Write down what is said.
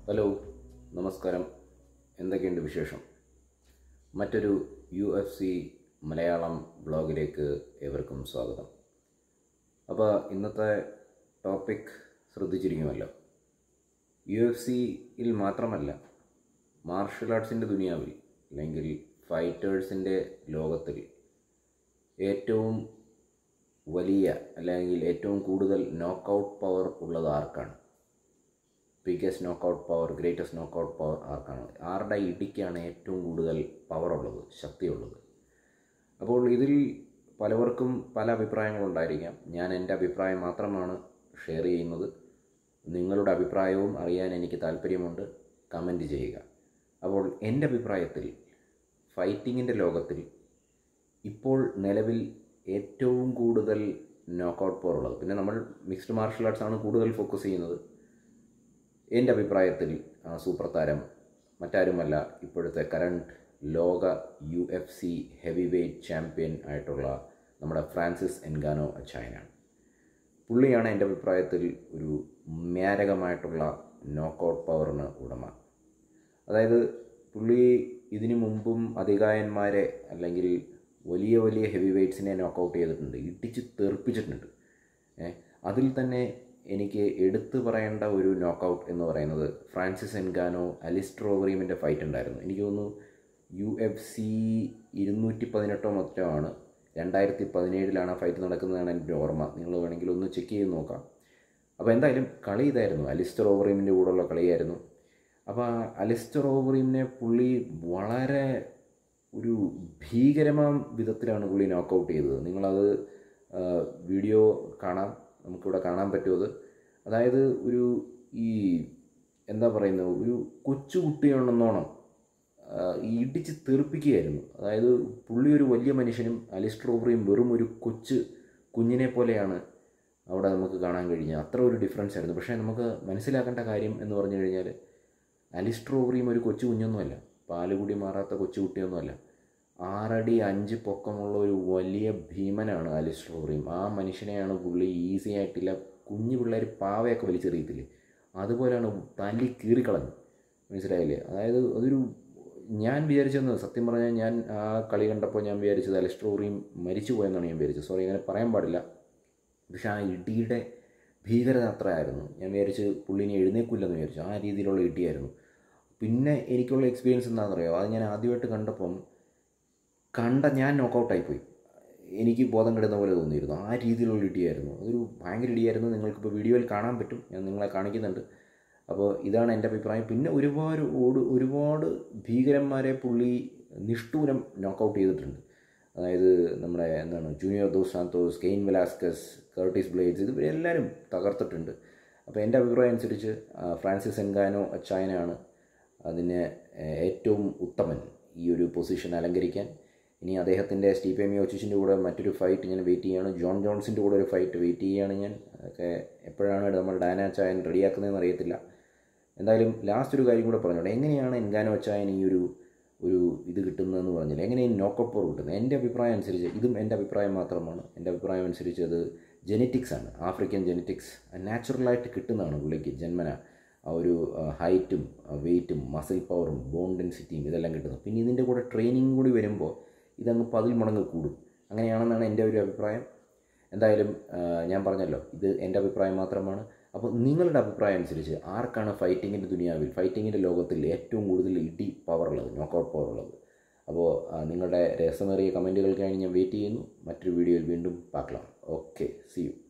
hello നമസ്കാരം എന്തൊക്കെയുണ്ട് വിശേഷം മറ്റൊരു യു എഫ് സി മലയാളം ബ്ലോഗിലേക്ക് ഏവർക്കും സ്വാഗതം അപ്പോൾ ഇന്നത്തെ ടോപ്പിക് ശ്രദ്ധിച്ചിരിക്കുമല്ലോ യു എഫ് സിയിൽ മാത്രമല്ല മാർഷൽ ആർട്സിൻ്റെ ദുനിയാവിൽ അല്ലെങ്കിൽ ഫൈറ്റേഴ്സിൻ്റെ ലോകത്തിൽ ഏറ്റവും വലിയ അല്ലെങ്കിൽ ഏറ്റവും കൂടുതൽ നോക്കൗട്ട് പവർ ഉള്ളത് ആർക്കാണ് biggest knockout power greatest knockout power ആർക്കാണ് ആരുടെ ഇടിക്കാണ് ഏറ്റവും കൂടുതൽ പവർ ഉള്ളത് ശക്തിയുള്ളത് അപ്പോൾ ഇതിൽ പലവർക്കും പല അഭിപ്രായങ്ങളുണ്ടായിരിക്കാം ഞാൻ എൻ്റെ അഭിപ്രായം മാത്രമാണ് ഷെയർ ചെയ്യുന്നത് നിങ്ങളുടെ അഭിപ്രായവും അറിയാൻ എനിക്ക് താല്പര്യമുണ്ട് കമൻറ്റ് ചെയ്യുക അപ്പോൾ എൻ്റെ അഭിപ്രായത്തിൽ ഫൈറ്റിങ്ങിൻ്റെ ലോകത്തിൽ ഇപ്പോൾ നിലവിൽ ഏറ്റവും കൂടുതൽ നോക്കൗട്ട് പവർ ഉള്ളത് പിന്നെ നമ്മൾ മിക്സ്ഡ് മാർഷൽ ആർട്സ് ആണ് കൂടുതൽ ഫോക്കസ് ചെയ്യുന്നത് എൻ്റെ അഭിപ്രായത്തിൽ ആ സൂപ്പർ താരം മറ്റാരുമല്ല ഇപ്പോഴത്തെ കറണ്ട് ലോക U F C heavy weight champion ആയിട്ടുള്ള നമ്മുടെ ഫ്രാൻസിസ് എൻഗാനോ അച്ചായനാണ് പുള്ളിയാണ് എൻ്റെ അഭിപ്രായത്തിൽ ഒരു മാരകമായിട്ടുള്ള നോക്കൗട്ട് പവറിന് ഉടമ അതായത് പുള്ളി ഇതിനു മുമ്പും അധികായന്മാരെ അല്ലെങ്കിൽ വലിയ വലിയ ഹെവി വെയ്റ്റ്സിനെ നോക്കൗട്ട് ചെയ്തിട്ടുണ്ട് ഇടിച്ച് തെറിപ്പിച്ചിട്ടുണ്ട് ഏ, അതിൽ തന്നെ എനിക്ക് എടുത്തു പറയേണ്ട ഒരു നോക്കൗട്ട് എന്ന് പറയുന്നത് ഫ്രാൻസിസ് എൻഗാനോ അലിസ്ട്രോവറീമിൻ്റെ ഫൈറ്റ് ഉണ്ടായിരുന്നു എനിക്ക് തോന്നുന്നു യു എഫ് സി ഇരുന്നൂറ്റി പതിനെട്ടോ മറ്റോ ആണ് രണ്ടായിരത്തി പതിനേഴിലാണ് ആ ഫൈറ്റ് നടക്കുന്നതാണ് എൻ്റെ ഓർമ്മ നിങ്ങൾ വേണമെങ്കിൽ ഒന്ന് ചെക്ക് ചെയ്ത് നോക്കാം അപ്പോൾ എന്തായാലും കളി ഇതായിരുന്നു അലിസ്റ്റർ ഓവറീമിൻ്റെ കൂടെയുള്ള കളിയായിരുന്നു അപ്പോൾ ആ അലിസ്റ്റർ ഓവറീമിനെ പുള്ളി വളരെ ഒരു ഭീകരമാം വിധത്തിലാണ് പുള്ളി നോക്കൗട്ട് ചെയ്തത് നിങ്ങളത് ആ, വീഡിയോ കാണാം നമുക്കിവിടെ കാണാൻ പറ്റുമത് അതായത് ഒരു ഈ എന്താ പറയുന്നത് ഒരു കൊച്ചു കുട്ടിയുണ്ടെന്നോണം ആ, ഈ ഇടിച്ച് തെറിപ്പിക്കുകയായിരുന്നു അതായത് പുള്ളി ഒരു വലിയ മനുഷ്യനും അലിസ്ട്രോവറിയും വെറും ഒരു കൊച്ചു കുഞ്ഞിനെ പോലെയാണ് അവിടെ നമുക്ക് കാണാൻ കഴിഞ്ഞത് അത്ര ഒരു ഡിഫറൻസ് ആയിരുന്നു പക്ഷേ നമുക്ക് മനസ്സിലാക്കേണ്ട കാര്യം എന്ന് പറഞ്ഞു കഴിഞ്ഞാൽ അലിസ്ട്രോവറിയും ഒരു കൊച്ചു കുഞ്ഞൊന്നുമല്ല പാലുകുടി മാറാത്ത കൊച്ചു കുട്ടിയൊന്നുമല്ല ആറടി അഞ്ച് പൊക്കമുള്ള ഒരു വലിയ ഭീമനാണ് അലിസ്ട്രോവറിയും ആ മനുഷ്യനെയാണ് പുള്ളി ഈസി ആയിട്ടില്ല കുഞ്ഞു പിള്ളേർ പാവയൊക്കെ വലിച്ചെറിയത്തില്ലേ അതുപോലെയാണ് തല്ലി കീറിക്കളഞ്ഞു മനസ്സിലായില്ലേ അതായത് അതൊരു ഞാൻ വിചാരിച്ചെന്ന് സത്യം പറഞ്ഞാൽ ഞാൻ ആ കളി കണ്ടപ്പോൾ ഞാൻ വിചാരിച്ചത് അലിസ്ട്രോറിയും മരിച്ചു പോയെന്നാണ് ഞാൻ വിചാരിച്ചത് സോറി അങ്ങനെ പറയാൻ പാടില്ല പക്ഷെ ആ ഇടിയുടെ ഭീകരത അത്രയായിരുന്നു ഞാൻ വിചാരിച്ച് പുള്ളിനെ എഴുന്നേക്കില്ലെന്ന് വിചാരിച്ചു ആ രീതിയിലുള്ള ഇടിയായിരുന്നു പിന്നെ എനിക്കുള്ള എക്സ്പീരിയൻസ് എന്താണെന്നറിയോ അത് ഞാൻ ആദ്യമായിട്ട് കണ്ടപ്പം കണ്ട ഞാൻ നോക്കൗട്ടായിപ്പോയി എനിക്ക് ബോധം കെടുന്ന പോലെ തോന്നിയിരുന്നു ആ രീതിയിലുള്ള ഇടിയായിരുന്നു അതൊരു ഭയങ്കര ഇടിയായിരുന്നു നിങ്ങൾക്കിപ്പോൾ വീഡിയോയിൽ കാണാൻ പറ്റും ഞാൻ നിങ്ങളെ കാണിക്കുന്നുണ്ട് അപ്പോൾ ഇതാണ് എൻ്റെ അഭിപ്രായം പിന്നെ ഒരുപാട് ഓട് ഒരുപാട് ഭീകരന്മാരെ പുള്ളി നിഷ്ഠൂരം നോക്കൗട്ട് ചെയ്തിട്ടുണ്ട് അതായത് നമ്മുടെ എന്താണ് junior dos Santos Cain Velasquez Curtis Blaydes ഇത് ഇവരെല്ലാവരും തകർത്തിട്ടുണ്ട് അപ്പോൾ എൻ്റെ അഭിപ്രായം അനുസരിച്ച് ആ, ഫ്രാൻസിസ് എൻഗാനോ അച്ചായനാണ് അതിന് ഏഹ്, ഏറ്റവും ഉത്തമൻ ഈ ഒരു പൊസിഷൻ അലങ്കരിക്കാൻ ഇനി അദ്ദേഹത്തിൻ്റെ സ്റ്റീഫെ മിയോച്ചിൻ്റെ കൂടെ മറ്റൊരു ഫൈറ്റ് ഞാൻ വെയിറ്റ് ചെയ്യുകയാണ് ജോൺ ജോൺസിൻ്റെ കൂടെ ഒരു ഫൈറ്റ് വെയിറ്റ് ചെയ്യുകയാണ് ഞാൻ അതൊക്കെ എപ്പോഴാണ് നമ്മൾ ഡാന ചായൻ റെഡിയാക്കുന്നതെന്ന് അറിയത്തില്ല എന്തായാലും ലാസ്റ്റ് ഒരു കാര്യം കൂടെ പറഞ്ഞോട്ടെ എങ്ങനെയാണ് എൻഗാനോ ചായൻ ഈ ഒരു ഒരു ഇത് കിട്ടുന്നതെന്ന് പറഞ്ഞില്ല എങ്ങനെയാണ് നോക്കൗട്ട് പവർ കിട്ടുന്നത് എൻ്റെ അഭിപ്രായം അനുസരിച്ച് ഇതും എൻ്റെ അഭിപ്രായം മാത്രമാണ് എൻ്റെ അഭിപ്രായം അനുസരിച്ച് അത് ജെനറ്റിക്സ് ആണ് ആഫ്രിക്കൻ ജെനറ്റിക്സ് നാച്ചുറലായിട്ട് കിട്ടുന്നതാണ് പുള്ളിക്ക് ജന്മന ആ ഒരു ഹൈറ്റും വെയിറ്റും മസിൽ പവറും ബോൺ ഡെൻസിറ്റിയും ഇതെല്ലാം കിട്ടുന്നത് പിന്നെ ഇതിൻ്റെ കൂടെ ട്രെയിനിങ് കൂടി വരുമ്പോൾ ഇതങ്ങ് പതിൽ മടങ്ങ് കൂടും അങ്ങനെയാണെന്നാണ് എൻ്റെ ഒരു അഭിപ്രായം എന്തായാലും ആ, ഞാൻ പറഞ്ഞല്ലോ ഇത് എൻ്റെ അഭിപ്രായം മാത്രമാണ് അപ്പോൾ നിങ്ങളുടെ അഭിപ്രായം അനുസരിച്ച് ആർക്കാണ് ഫൈറ്റിങ്ങിൻ്റെ ദുനിയാവിൽ ഫൈറ്റിങ്ങിൻ്റെ ലോകത്തിൽ ഏറ്റവും കൂടുതൽ ഇടി പവർ ഉള്ളത് നോക്കൗട്ട് പവർ ഉള്ളത് അപ്പോൾ ആ, നിങ്ങളുടെ രസമേറിയ കമൻറ്റുകൾക്കായി ഞാൻ വെയിറ്റ് ചെയ്യുന്നു മറ്റൊരു വീഡിയോയിൽ വീണ്ടും പാക്കലാം ഓക്കെ സി യു